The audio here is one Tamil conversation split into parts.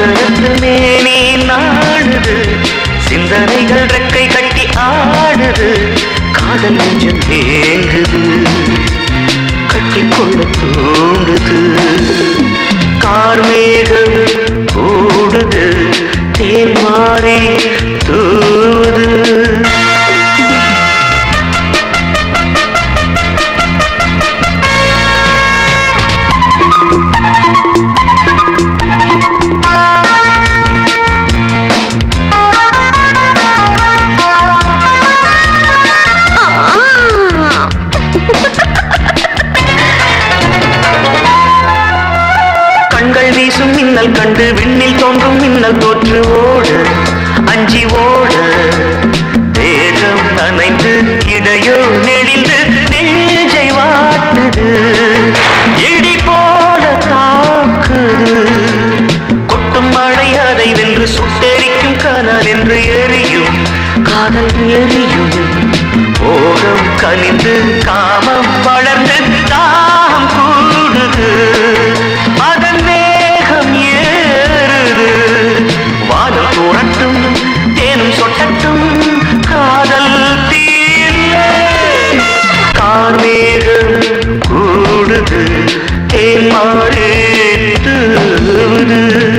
சந்தனத்து மேனி நாடுது சிந்தனைகள் ரெக்கை கட்டி ஆடுது காதல் நெஞ்சம் ஏங்குது கட்டிக்கொள்ள தூண்டுது கார்மேகம் கூடுது தேன் மாறி தூது கண்கள் வீசும் மின்னல் கண்டு விண்ணில் தோன்றும் மின்னல் தோற்று ஓடு அஞ்சி ஓடு தேகம் நனைந்து இடையோ நெளிந்து நெஞ்சை வாட்டுது இடி போல தாக்குது கொட்டும் மழை அதை வென்று சுட்டெரிக்கும் கனல் என்று எரியும் காதல் எரியும் போகம் கனிந்து காமம் வளர்ந்து தாகம் கூடுது அதன் வேகம் ஏறுது வானம் தூரட்டும் தேனும் சொட்டட்டும் காதல் தீர கார்மேகம் கூடுது தேன் மாறு தூவுது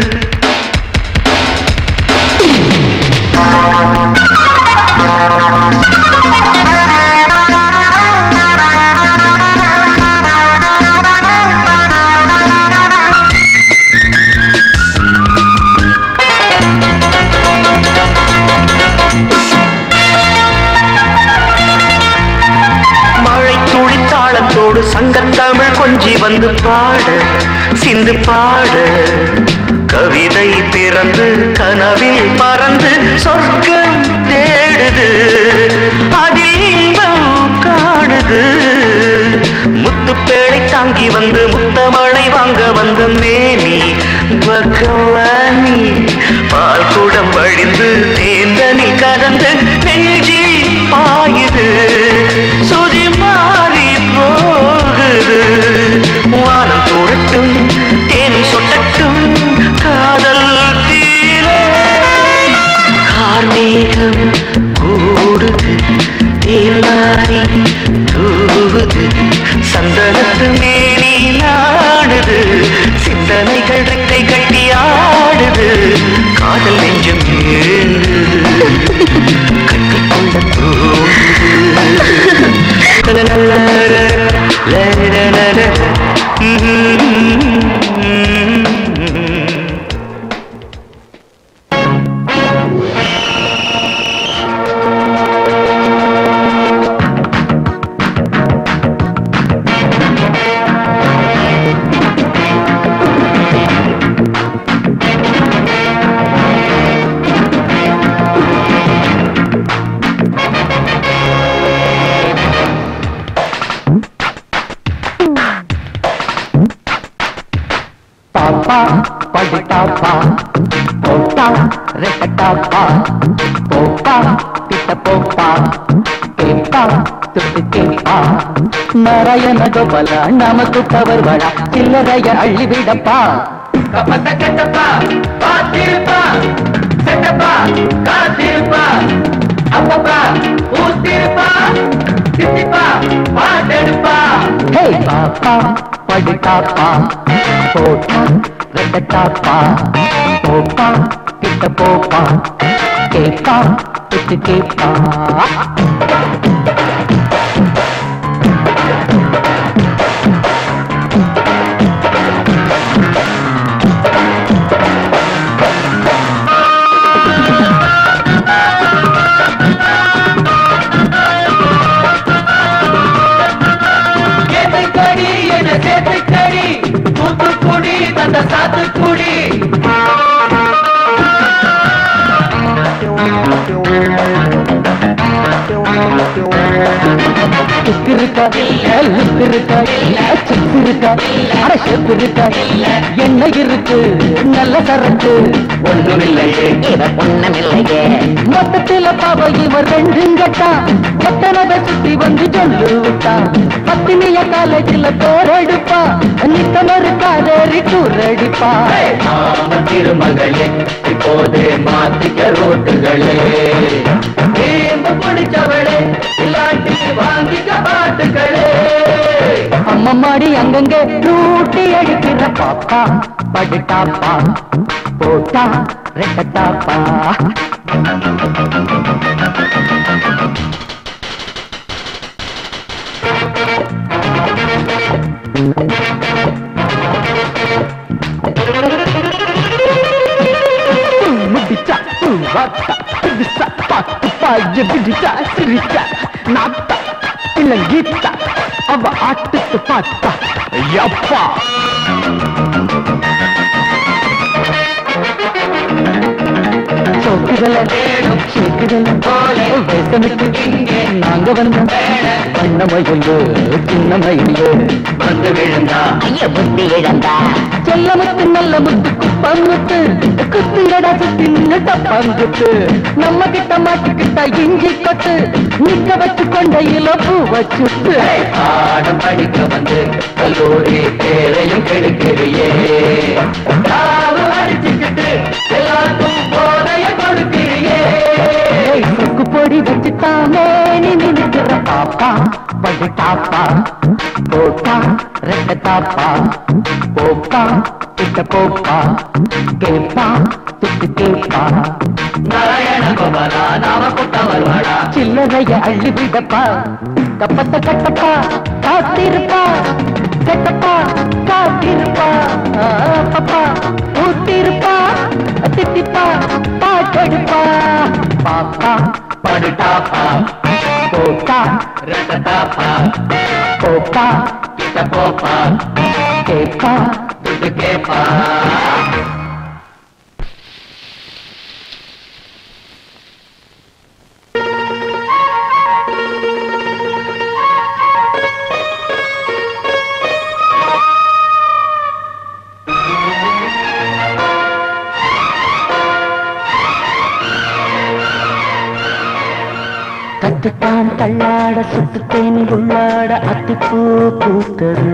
மழை துளி தாளத்தோடு சங்கத்தமிழ் கொஞ்சி வந்து பாட சிந்து பாட கவிதை பிறந்து கனவில் பறந்து சொர்க்கம் தேடுது அதில் இன்பம் காணுது முத்துப்பேழை தாங்கி வந்து முத்தமழை வாங்க வந்த மேனி பகவானி பால் குடம் வழிந்து தேந்தனி கலந்து நெஞ்சில் பாயுது சுதி மாறி போகுது வானம் தூரட்டும் தேன் சொட்டட்டும் காதல் தீர கார்மேகம் கூடுது தேனாரி தூவுது சந்தனத்து மேனி நாடுது சிந்தனைகள் ரெக்கை கட்டி ஆடுது காதல் நெஞ்சம் ஏங்குது கட்டிக்கொள்ள தோன்றுது பாப்பா படிட்டாப்பா போப்பா ரெட்டட்டாப்பா போப்பா கிட்ட போப்பா கேப்பா துட்டு கேப்பா நாராயண கோபால நமக்கு பவர் வழா சில்லறைய அள்ளிவிடப்பா கப்பத்த கெட்டப்பா பாத்திருப்பா செட்டப்பா காத்திருப்பா அப்பப்பா ஊத்திருப்பா சித்திப்பா பாட்டெடுப்பா ஹே பாப்பா படிட்டாப்பா போட்டா ரெட்டட்டாப்பா போப்பா கிட்ட போப்பா கேப்பா துட்டு கேப்பா சேத்துக்கடி என்ன சேத்துக்கடி தூத்துக்குடி தந்த சாத்துக்குடி Thank you. இருக்கா லிப் இருக்கா சிப் இருக்கா அட ஷெப் இருக்கா என்ன இருக்கு நல்ல சரக்கு ஒண்ணுமில்லையே இவ பொண்ணமில்லையே மொத்தத்தில பாவ இவர் ரெண்டும் கட்டா எத்தனை சுத்தி வந்து சொல்லு விட்டா பத்தினிய காலேஜில் பேரெடுப்பா நித்தமரு காதேறி கூரடிப்பா நாம திருமகளே இப்போதே மாத்திக்க ரோட்டுகளே தேம்பு பிடிச்சவளே இல்லாட்டி வாங்கிக்க பாட்டுகளே அம்மம்மாடி அங்கங்க ரூட்டி அடிக்கிற பாப்பா படுட்டாப்பா போட்டா ரெட்டட்டாப்பா முடிச்சா வாத்தா பிடிச்சா பாத்து பாய பிடிச்சா சிரிச்சா நாத்தா இல்ல கீத்தா அவ ஆட்டுக்கு பார்த்தா யப்பா சோக்குதல சேர்க்குதல வேசனுக்கு நாங்க வந்தோம் வண்ணமயிலு சின்னமயிலு வந்து விழுந்தா ஐய புத்தி இழந்தா செல்ல முத்து நல்ல முத்து குப்பமுத்து குத்துங்கடா சுத்தி டப்பாங்குத்து நம்ம கிட்ட மாட்டுக்கிட்ட இஞ்சி கொத்து நிக்க வச்சு கொண்டையில பூ வச்சுட்டு பாடம் படிக்க வந்து கல்லூரி பேரையும் கெடுக்கிறியே காவு அடிச்சுக்கிட்டு எல்லாருக்கும் போதைய கொடுக்கிறியே ஏய், சொக்கு பொடி வச்சுட்டாமே நீ நினைக்கிற பாப்பா படுட்டாப்பா போட்டா ரெட்ட தாப்பா போப்பா கிட்ட போப்பா கேப்பா துட்டு கேப்பா நாராயண கோபாலா நாம கொட்ட வருவாடா சில்லறைய அள்ளி விடப்பா கப்பத்த கட்டப்பா காத்திருப்பா கட்டப்பா காத்திருப்பா ஆ, பப்பா ஊத்திருப்பா திட்டிப்பா பாட்டெடுப்பா பாப்பா படுட்டாப்பா போட்டா ரட்டத்தாப்பா போப்பா கிட்ட போப்பா கேப்பா துட்டு கேப்பா கத்துத்தான் தள்ளாட சுத்துத்தேன் உள்ளாட அத்திப்பூ பூத்தது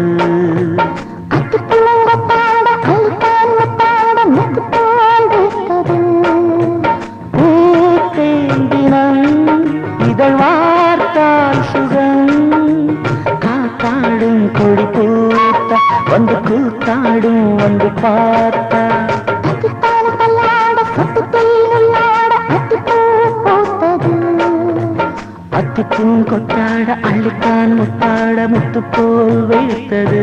பூத்தேந்தினம் இதழ் வார்த்தால் சுகம் காத்தாடும் கொடி பூத்த வந்து கூத்தாடும் வந்து பார்த்தா அத்திப்பூ கொத்தாட அள்ளித்தான் முத்தாட முத்து போல் வைத்தது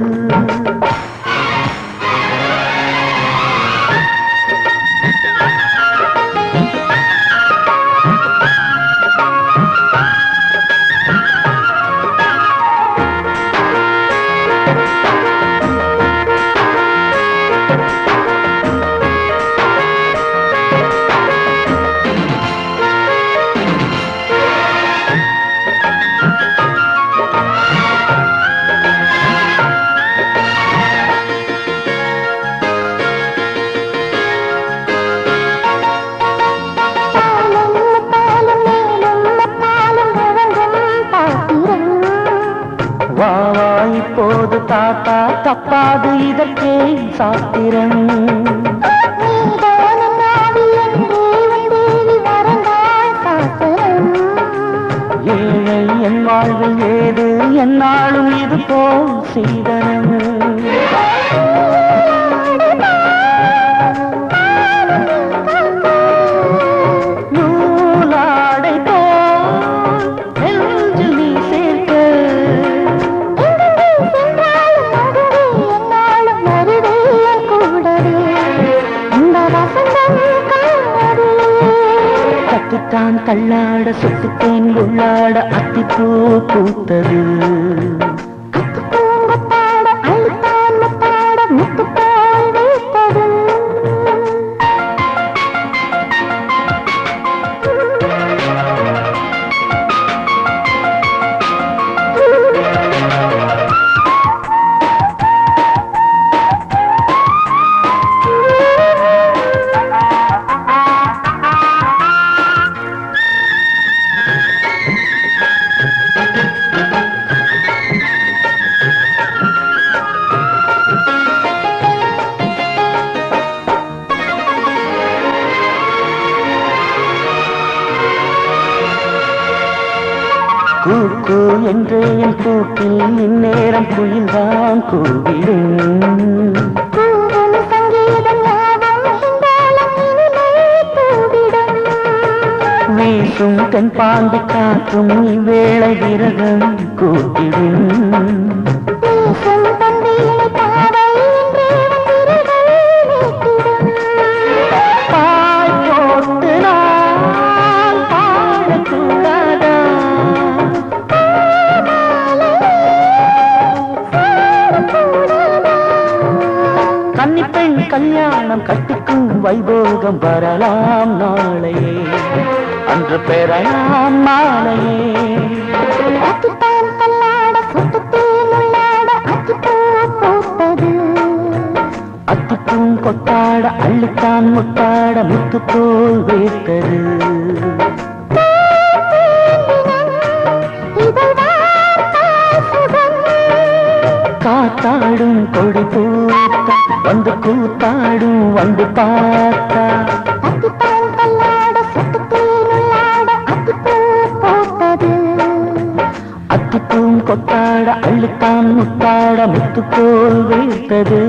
வா வா இப்போது தாத்தா தப்பாது இதற்கே சாத்திரம் ஏழை என் வாழ்வில் ஏது என்னாலும் இது போல் சீதனம் நூலாடை போல் நெஞ்சில் நீ சேர்க்க கத்துத்தான் தள்ளாட சுத்துத்தேன் உள்ளாட அத்திப்பூ பூத்தது Thank you. என்றே என் கூட்டில் இந்நேரம் குயில்தான் கூவிடும் கூவும் சங்கீதம் யாவும் இந்தாளம் இனிமை தூவிடும் வீசும் தென்பாண்டி காற்றும் இவ்வேளை விரகம் கூட்டிடும் வீசும் தந்தியினை பாவை என்றே வந்திரகள் நீட்டிடும் பாய் போட்டு நான் பாடக்கூடாதா கன்னிப்பெண் கல்யாணம் கட்டிக்கும் வைபோகம் வரலாம் நாளையே அன்று பெறலாம் மாலையே அத்தித்தான் கல்லாட சுட்டுத்தேன் உள்ளாட அத்திப்பூ பூத்தது அத்திக்கும் கொட்டாட அள்ளித்தான் முட்டாட முத்து போல் வேட்டது இதழ்தான் தாய் சுகம் காத்தாடும் கொடி பூத்தா வந்து கூத்தாடும் வந்து பார்த்தா அத்தித்தான் கல்லாட சுட்டுத்தேன் உள்ளாட அத்திப்பூ பூத்தது அத்திக்கும் கொட்டாட அள்ளித்தான் முத்தாட முத்து போல் வேட்டது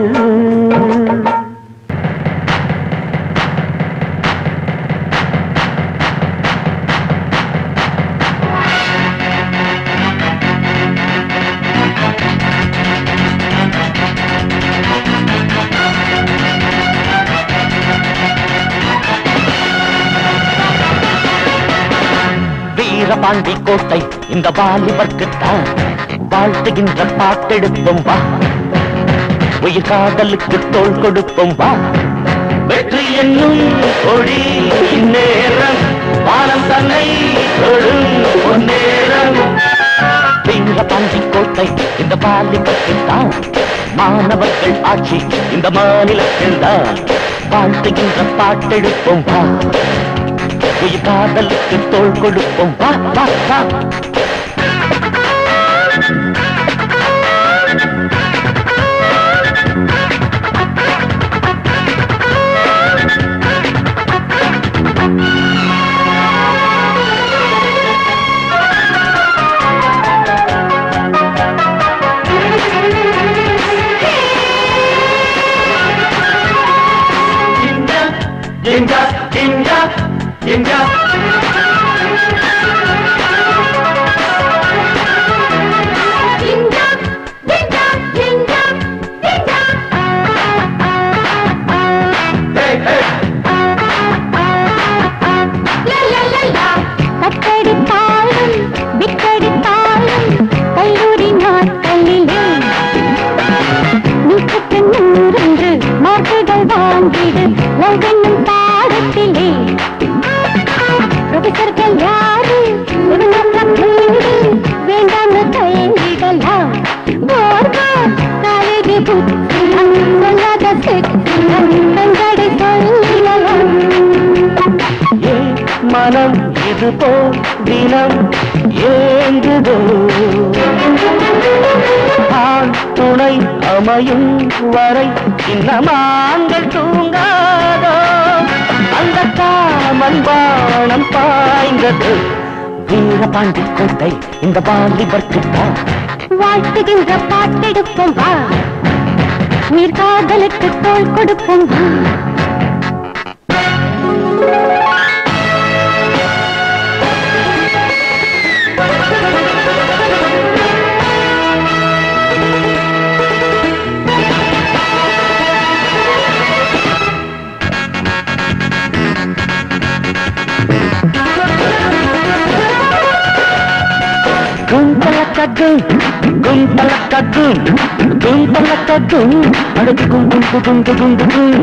வீரபாண்டி கோட்டை இந்த வாலிபர்க்குத்தான் வாழ்த்துகின்ற பாட்டெடுப்போம் வா உயிர் காதலுக்கு தோள் கொடுப்போம் வா வெற்றி என்னும் கொடி இந்நேரம் வானம் தன்னை தொடும் பொன்னேரம் வீரபாண்டி கோட்டை இந்த வாலிபர்க்குத்தான் மாணவர்கள் ஆட்சி இந்த மாநிலத்தில் தான் வாழ்த்துகின்ற பாட்டெடுப்போம் வா உயிர் காதலுக்கு தோள் கொடுப்போம் வா வா வா Ginger, ginger, ginger. ஜிஞ்சா ஜிஞ்சா ஜிஞ்சா ஜிஞ்சா Hey, hey. கட்டடி தாழும் விக்கடி தாழும் கல்லூரி நாட்களிலே நூற்றுக்கு நூறென்று மார்க்குகள் வாங்கிடு லவ் என்னும் பாடத்திலே ப்ரொஃபசர்கள் யாரு ஒரு நல்ல வீடு வேண்டாம்னு தயங்கிடலாம் போர்தான் காலேஜ் புத்தி சொல்லாத செக்ஸி கண்கடை சொல்லலாம் ஏ மனம் இது போ தினம் ஏங்குதோ ஆண் துணை அமையும் வரை இன்னமான்கள் தூங்காதோ அந்த காமன் பானம் பாய்ந்தது வீரபாண்டி கோட்டை இந்த வாலிபர்க்குத்தான் வாழ்த்துகின்ற பாட்டெடுப்போம் வா உயிர் காதலுக்கு தோள் கொடுப்போம் வா గుంతలకద్దు గుంతలకద్దు గుంతలకద్దు అడుగు గుండు గుండు గుండు గుండు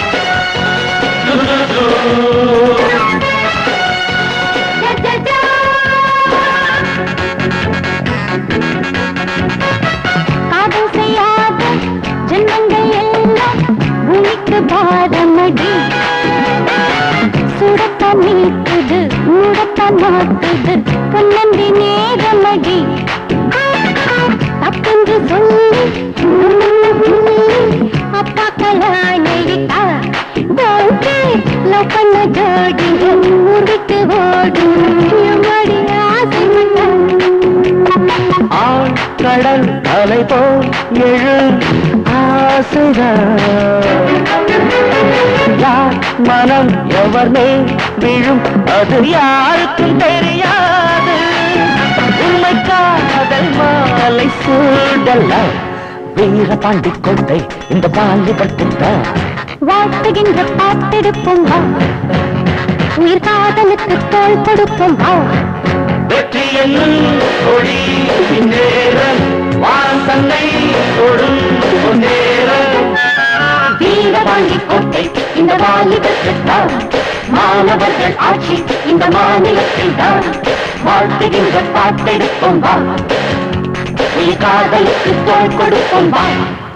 காதல் செய்யாத ஜென்மங்கள் எல்லாம் பூமிக்கு பாரமடி சுடத்தான் நீக்குது மூடத்தான் மாட்டுது பொன்னந்தி நேரமடி தப்பென்று சொல்லி அப்பா கலாணிட்டா லவ் பண்ண ஜோடிங்க ஊர் விட்டு ஓடும் எம்மாடி ஆசைப்பட்டா கடல் அலை போல் எழு ஆசைதான் யார் மனம் எவர் மேல் விழும் அது யாருக்கும் தெரியாது உண்மை காதல் மாலை சூடலாம் வீரபாண்டி கொண்டை இந்த பாலிபட்டுத்தான் வாழ்த்துகின்ற பாட்டெடுப்போம் வா உயிர் காதலுக்கு தோள் கொடுப்போம் வா வெற்றி என்னும் கொடி இந்நேரம் வான் தன்னை தொடும் நேரம் வீரபாண்டி கோட்டை இந்த வாலிபத்தில் தான் மாணவர்கள் ஆட்சி இந்த மாநிலத்தில் தான் வாழ்த்துகின்ற பாட்டெடுப்போம் வா உயிர் காதலுக்கு தோள் கொடுப்போம் வா